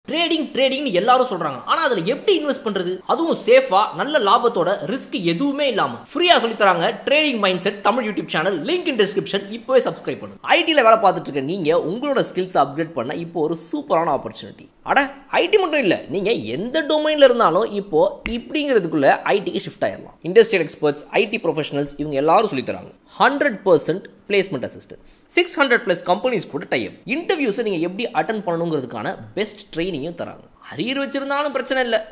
trading ட்ரேடிங்னு எல்லாரும் சொல்றாங்க ஆனா அதுல எப்படி இன்வெஸ்ட் பண்றது அதுவும் சேஃபா நல்ல லாபத்தோட ரிஸ்க் எதுவுமே இல்லாம ஃப்ரீயா சொல்லி தராங்க trading mind set Tamil YouTube channel link in description இப்போவே சப்ஸ்கிரைப் பண்ணுங்க ஐடில வேலை பார்த்துட்டு இருக்க நீங்க உங்களோட ஸ்கில்ஸ் அப்கிரேட் பண்ண இப்போ ஒரு சூப்பரான ஆப்பர்ச்சுனிட்டி அட ஐடி மட்டும் இல்ல நீங்க எந்த டொமைன்ல இருந்தாலும் இப்போ இப்படிங்கிறதுக்குள்ள ஐடிக்கு ஷிஃப்ட் ஆயிடலாம் இண்டஸ்ட்ரியல் எக்ஸ்பர்ட்ஸ் ஐடி ப்ரொஃபஷனல்ஸ் இவங்க எல்லாரும் சொல்லி தராங்க hundred percent placement assistance six hundred plus companies கூட டைப் இன்டர்வியூஸை நீங்கள் எப்படி அட்டன் பண்ணணுங்கிறதுக்கான பெஸ்ட் ட்ரைனிங்கும் தராங்க அரியர் வச்சிருந்தாலும் பிரச்சனை இல்லை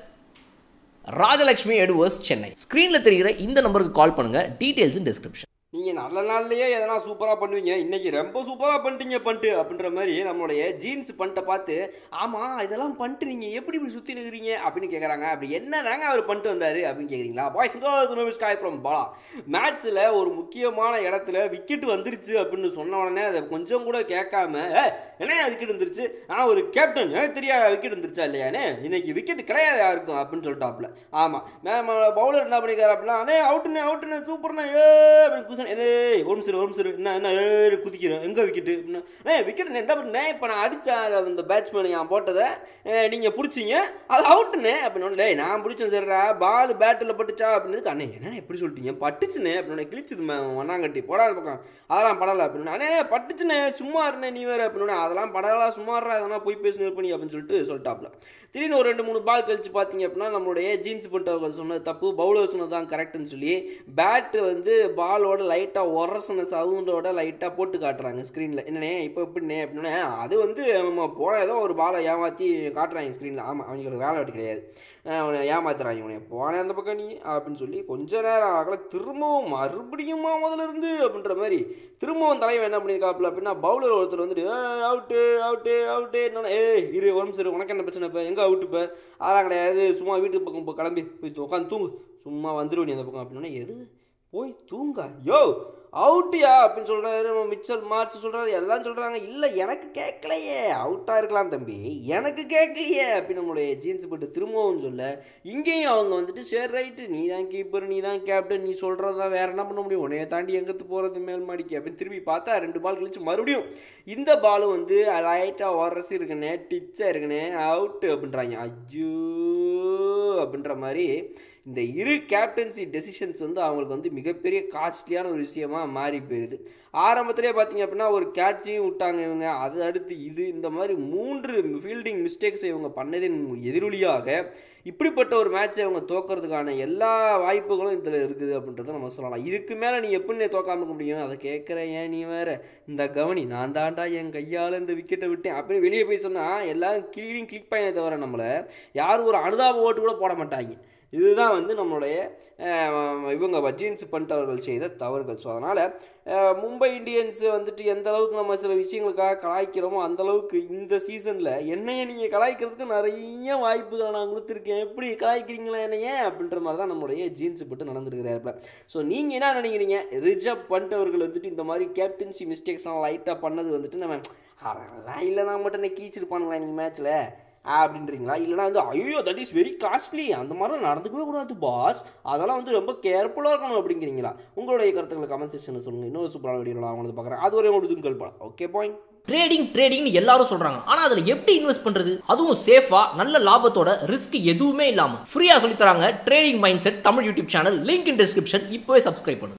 ராஜலட்சுமி எட்வர்ஸ் சென்னை ஸ்க்ரீனில் தெரிகிற இந்த நம்பருக்கு கால் பண்ணுங்க டீடைல்ஸ் இன் டிஸ்கிரிப்ஷன் நீங்கள் நல்ல நாள்லயே எதனா சூப்பராக பண்ணுவீங்க இன்னைக்கு ரொம்ப சூப்பராக பண்ணிட்டீங்க பண்ணிட்டு அப்படின்ற மாதிரி நம்மளுடைய ஜீன்ஸ் பண்ணிட்ட பார்த்து ஆமாம் இதெல்லாம் பண்ணிட்டு நீங்கள் எப்படி இப்படி சுற்றி இருக்கிறீங்க அப்படின்னு கேட்குறாங்க அப்படி என்ன தாங்க அவர் பண்ணிட்டு வந்தார் அப்படின்னு கேட்குறீங்களா boys girls SKY from Bala மேட்ச்சில் ஒரு முக்கியமான இடத்துல விக்கெட் வந்துருச்சு அப்படின்னு சொன்ன உடனே அதை கொஞ்சம் கூட கேட்காம "ஏ, என்ன விக்கெட் வந்துருச்சு ஆ ஒரு கேப்டன் எனக்கு தெரியாத விக்கெட் வந்துருச்சா இல்லையானே இன்னைக்கு விக்கெட் கிடையாது யாருக்கும் அப்படின்னு சொல்லிட்டாப்ல ஆமாம் மேம் பவுலர் என்ன பண்ணிக்கிறார் அப்படின்னா அண்ணே அவுட்டுண்ணே அவுட்டுண்ணே சூப்பர்ண்ணே ஏ அப்படின்னு குதிச்சு ஏய் ஒரு நிமிஷம் ஒரு நிமிஷம் என்ன என்ன ஏ குதிக்கிறேன் எங்கே விக்கெட்டு அப்படின்னா ஏ விக்கெட் என்ன பண்ணேன் இப்போ நான் அடித்தேன் அந்த பேட்ஸ்மேன் நான் போட்டதை நீங்கள் பிடிச்சிங்க அது அவுட்டுண்ணே அப்படின்னு டேய் நான் பிடிச்சேன் சரிடா பால் பேட்டில் பட்டுச்சா அப்படின்னு அண்ணே என்னண்ணே எப்படி சொல்லிட்டீங்க பட்டுச்சுண்ணே அப்படின்னு கிழிச்சுது ஒன்னாங்கட்டி போடாத பக்கம் அதெல்லாம் படலை அப்படின்னு அண்ணே பட்டுச்சுண்ணே சும்மா இருந்தேன் நீ வேறு அப்படின்னு அதெல்லாம் படலாம் சும்மா இருடா அதெல்லாம் போய் பேசி பண்ணி அப்படின்னு சொல்லிட்டு சொல்லிட்டாப்ல திடீர்னு ஒரு ரெண்டு மூணு பால் கழிச்சு பார்த்தீங்க அப்படின்னா நம்மளுடைய ஜீன்ஸ் பண்ணிட்டவங்க சொன்னது தப்பு பவுலர் சொன்னது தான் கரெக்டுன்னு சொல்லி பேட்டு வந்து பாலோட லைட்டாக உரசன சவுண்டோட லைட்டாக போட்டு காட்டுறாங்க ஸ்க்ரீனில் என்னண்ணே இப்போ எப்படிண்ணே அப்படின்னா அது வந்து நம்ம போன ஏதோ ஒரு பாலை ஏமாற்றி காட்டுறாங்க ஸ்க்ரீனில் ஆமாம் அவங்களுக்கு வேலை வெட்டி கிடையாது அவனை ஏமாத்துறாங்க இவனை போனேன் அந்த பக்கம் நீ அப்படின்னு சொல்லி கொஞ்ச நேரம் ஆகல திரும்பவும் மறுபடியுமா முதல்ல இருந்து அப்படின்ற மாதிரி திரும்பவும் தலைவன் என்ன பண்ணியிருக்காப்புல அப்படின்னா பவுலர் ஒருத்தர் வந்துட்டு அவுட்டு அவுட்டு அவுட்டு என்ன ஏ இரு ஒரு நிமிஷம் இரு, உனக்கு என்ன பிரச்சனை இப்போ எங்கே அவுட்டு இப்போ அதெல்லாம் கிடையாது சும்மா வீட்டுக்கு பக்கம் இப்போ கிளம்பி போய் உட்காந்து தூங்கு சும்மா வந்துருவ நீ அந்த பக்கம் அப்படின்னா எது போய் தூங்க யோ அவுட்டியா அப்படின்னு சொல்கிறாரு மிச்சல் மார்ச் சொல்கிறாரு எல்லாம் சொல்கிறாங்க இல்லை எனக்கு கேட்கலையே அவுட்டாக இருக்கலாம் தம்பி எனக்கு கேட்கலையே அப்படின்னு நம்மளுடைய ஜீன்ஸ் போட்டு திரும்பவும் சொல்ல இங்கேயும் அவங்க வந்துட்டு சரி ரைட்டு நீ தான் கீப்பர் நீ தான் கேப்டன் நீ சொல்கிறது தான் வேறு என்ன பண்ண முடியும் உன்னைய தாண்டி எங்கத்து போகிறது மேல் மாடிக்கு அப்படின்னு திரும்பி பார்த்தா ரெண்டு பால் கழிச்சு மறுபடியும் இந்த பாலும் வந்து லைட்டாக உரசி இருக்குண்ணே டிச்சாக இருக்குண்ணே அவுட்டு அப்படின்றாங்க ஐயோ அப்படின்ற மாதிரி இந்த இரு கேப்டன்சி டெசிஷன்ஸ் வந்து அவங்களுக்கு வந்து மிகப்பெரிய காஸ்ட்லியான ஒரு விஷயமா மாறி போயிடுது ஆரம்பத்திலே பார்த்தீங்க அப்படின்னா ஒரு கேட்சையும் விட்டாங்க இவங்க அது அடுத்து இது இந்த மாதிரி மூன்று ஃபீல்டிங் மிஸ்டேக்ஸ் இவங்க பண்ணதின் எதிரொலியாக இப்படிப்பட்ட ஒரு மேட்சை இவங்க தோக்கிறதுக்கான எல்லா வாய்ப்புகளும் இதில் இருக்குது அப்படின்றத நம்ம சொல்லலாம் இதுக்கு மேலே நீ எப்படி நீ தோக்காம இருக்க முடியும் அதை கேட்குறேன் ஏன் நீ வேற இந்த கவனி நான் தாண்டா என் கையால் இந்த விக்கெட்டை விட்டேன் அப்படின்னு வெளியே போய் சொன்னால் எல்லாரும் கிளீனிங் கிளிக் பண்ணே தவிர நம்மளை யாரும் ஒரு அனுதாப ஓட்டு கூட போட மாட்டாங்க இதுதான் வந்து நம்மளுடைய அஹ், இவங்க ஜீன்ஸ் பண்ணிட்டவர்கள் செய்த தவறுகள் ஸோ அதனால் மும்பை இந்தியன்ஸ் வந்துட்டு எந்த அளவுக்கு நம்ம சில விஷயங்களுக்காக கலாய்க்கிறோமோ அந்த அளவுக்கு இந்த சீசனில் என்னைய நீங்கள் கலாய்க்கிறதுக்கு நிறைய வாய்ப்புகளை நான் கொடுத்துருக்கேன் எப்படி கலாய்க்கிறீங்களா என்னைய அப்படின்ற மாதிரி தான் நம்மளுடைய ஜீன்ஸ் போட்டு நடந்துருக்கிறாருல ஸோ நீங்கள் என்ன நினைக்கிறீங்க ரிஜப் பண்ணிட்டவர்கள் வந்துட்டு இந்த மாதிரி கேப்டன்சி மிஸ்டேக்ஸ்லாம் லைட்டாக பண்ணது வந்துட்டு நம்ம அதெல்லாம் இல்லைனா மட்டும் என்ன கீச்சிருப்பானுங்களா நீங்கள் மேட்ச்சில் அப்படின்றீங்களா இல்லைனா வந்து ஐயோ தட் இஸ் வெரி காஸ்ட்லி அந்த மாதிரிலாம் நடந்துக்கவே கூடாது பாஸ் அதெல்லாம் வந்து ரொம்ப கேர்ஃபுல்லாக இருக்கணும் அப்படிங்கிறீங்களா உங்களுடைய கருத்துக்களை கமெண்ட் செக்ஷனில் சொல்லுங்கள் இன்னொரு சூப்பரான வீடியோ நான் வந்து பார்க்குறேன் அது வரை உங்களுக்கு இதுவும் கல்பலாம் ஓகே பாயிண்ட் ட்ரேடிங் ட்ரேடிங்னு எல்லாரும் சொல்றாங்க ஆனா அதுல எப்படி இன்வெஸ்ட் பண்றது அதுவும் சேஃபா நல்ல லாபத்தோட ரிஸ்க் எதுவுமே இல்லாம ஃப்ரீயா சொல்லி தராங்க trading mind set Tamil YouTube channel link in description இப்போவே சப்ஸ்கிரைப் பண்ணுங்க